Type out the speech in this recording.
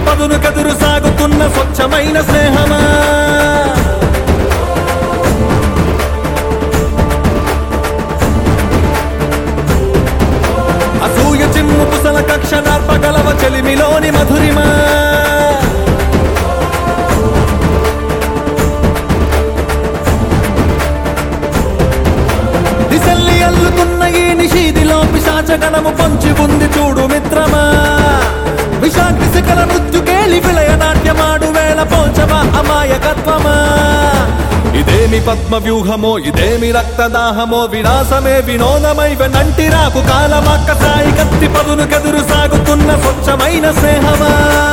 పదును కదురు సాగుతున్న స్వచ్ఛమైన స్నేహమా అసూయ చిమ్ము కుసల కక్ష నార్పగలవ చెలిమిలోని మధురిమా దిశల్ని అల్లుతున్న ఈ నిషీదిలో పిశాచగణము పొంచి ఉంది చూడు మిత్రమా విషాగ్ని శిఖర మృత్యుకేలి విలయ నాట్యమాడు వేళ పోచమా అమాయకత్వమా ఇదేమి పద్మ వ్యూహమో ఇదేమి రక్తదాహమో వినాశమే వినోదమై వెనంటి రాకు కాలమక్క సాయి కత్తి పదును కదురు సాగుతున్న స్వచ్ఛమైన స్నేహమా